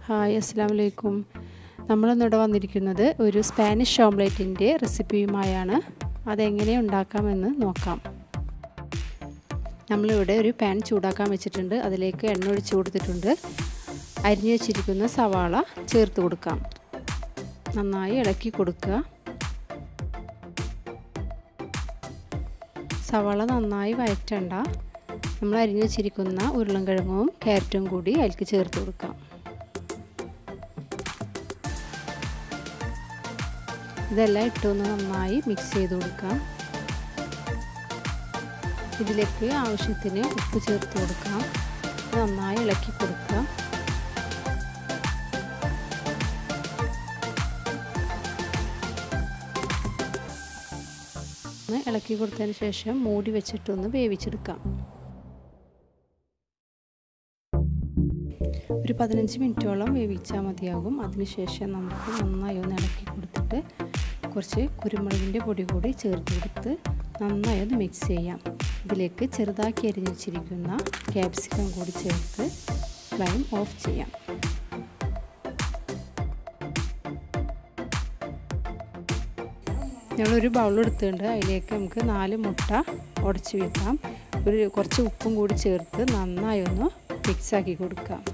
hi അസ്സാം വലൈക്കും നമ്മളിന്നിവിടെ വന്നിരിക്കുന്നത് ഒരു സ്പാനിഷ് ഓംലേറ്റിൻ്റെ റെസിപ്പിയുമായാണ് അതെങ്ങനെ ഉണ്ടാക്കാമെന്ന് നോക്കാം നമ്മളിവിടെ ഒരു പാൻ ചൂടാക്കാൻ വെച്ചിട്ടുണ്ട് അതിലേക്ക് എണ്ണ ഒഴിച്ച് കൊടുത്തിട്ടുണ്ട് അരിഞ്ഞു വെച്ചിരിക്കുന്ന സവാള ചേർത്ത് കൊടുക്കാം നന്നായി ഇളക്കി കൊടുക്കുക സവാള നന്നായി വയറ്റണ്ട നമ്മൾ അരിഞ്ഞു വെച്ചിരിക്കുന്ന ഉരുളൻകിഴങ്ങും ക്യാരറ്റും കൂടി അതിലേക്ക് ചേർത്ത് കൊടുക്കാം ഇതെല്ലാം ഇട്ടൊന്ന് നന്നായി മിക്സ് ചെയ്ത് കൊടുക്കാം ഇതിലേക്ക് ആവശ്യത്തിന് ഉപ്പ് ചേർത്ത് കൊടുക്കാം നന്നായി ഇളക്കി കൊടുക്കുക ഒന്ന് ഇളക്കി കൊടുത്തതിന് ശേഷം മൂടി വെച്ചിട്ടൊന്ന് വേവിച്ചെടുക്കാം ഒരു പതിനഞ്ച് മിനിറ്റോളം വേവിച്ചാൽ മതിയാകും അതിനുശേഷം നമുക്ക് നന്നായി ഒന്ന് ഇളക്കി കൊടുത്തിട്ട് കുറച്ച് കുരുമുളകിൻ്റെ പൊടി കൂടി ചേർത്ത് കൊടുത്ത് നന്നായി ഒന്ന് മിക്സ് ചെയ്യാം ഇതിലേക്ക് ചെറുതാക്കി അരിഞ്ഞ് വെച്ചിരിക്കുന്ന ക്യാപ്സിക്കം കൂടി ചേർത്ത് ഫ്ലെയിം ഓഫ് ചെയ്യാം ഞങ്ങളൊരു ബൗൾ എടുത്തിട്ടുണ്ട് അതിലേക്ക് നമുക്ക് നാല് മുട്ട ഉടച്ച് വെക്കാം ഒരു കുറച്ച് ഉപ്പും കൂടി ചേർത്ത് നന്നായി ഒന്ന് മിക്സാക്കി കൊടുക്കാം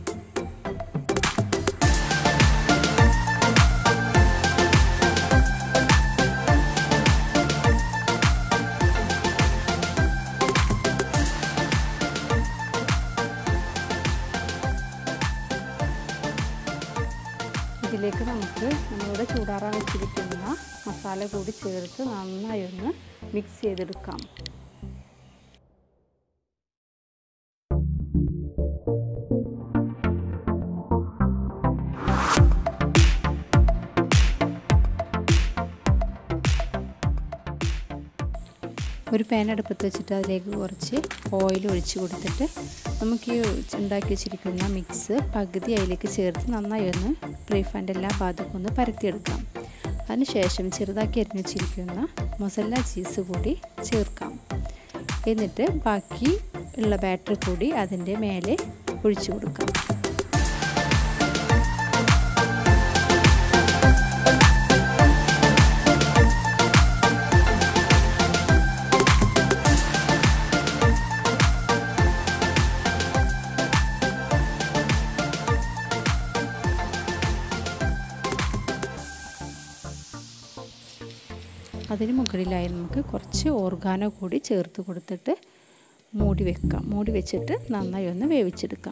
ഇതിലേക്ക് നമുക്ക് നമ്മളിവിടെ ചൂടാറാൻ വെച്ചിരിക്കുന്ന മസാല കൂടി ചേർത്ത് നന്നായി ഒന്ന് മിക്സ് ചെയ്തെടുക്കാം ഒരു പാൻ അടുപ്പത്ത് വെച്ചിട്ട് അതിലേക്ക് കുറച്ച് ഓയിൽ ഒഴിച്ച് കൊടുത്തിട്ട് നമുക്ക് ഈ ഉണ്ടാക്കി വെച്ചിരിക്കുന്ന മിക്സ് പകുതി അതിലേക്ക് ചേർത്ത് നന്നായി ഒന്ന് റീഫണ്ട് എല്ലാ ഭാഗത്തും ഒന്ന് പരത്തിയെടുക്കാം അതിനുശേഷം ചെറുതാക്കി അരിഞ്ഞ് വെച്ചിരിക്കുന്ന മൊസല്ല ചീസ് കൂടി ചേർക്കാം എന്നിട്ട് ബാക്കി ഉള്ള ബാറ്റർ കൂടി അതിൻ്റെ മേലെ ഒഴിച്ചു കൊടുക്കാം അതിന് മുകളിലായി നമുക്ക് കുറച്ച് ഓർഗാനോ കൂടി ചേർത്ത് കൊടുത്തിട്ട് മൂടി വെക്കാം മൂടി വെച്ചിട്ട് നന്നായി ഒന്ന് വേവിച്ചെടുക്കാം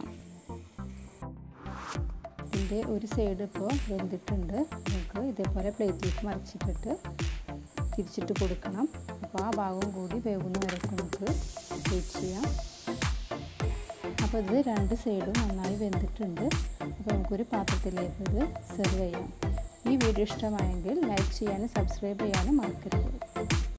ഇതിൻ്റെ ഒരു സൈഡ് ഇപ്പോൾ വെന്തിട്ടുണ്ട് നമുക്ക് ഇതേപോലെ പ്ലേറ്റിലേക്ക് മറിച്ചിട്ടിട്ട് തിരിച്ചിട്ട് കൊടുക്കണം അപ്പോൾ ആ ഭാഗം കൂടി വേവുന്ന വരെ നമുക്ക് വെയിറ്റ് ചെയ്യാം അപ്പോൾ ഇത് രണ്ട് സൈഡും നന്നായി വെന്തിട്ടുണ്ട് അപ്പോൾ നമുക്കൊരു പാത്രത്തിലേക്ക് ഇത് സെർവ് ചെയ്യാം ഈ വീഡിയോ ഇഷ്ടമായെങ്കിൽ ലൈക്ക് ചെയ്യാനും സബ്സ്ക്രൈബ് ചെയ്യാനും മറക്കരുത്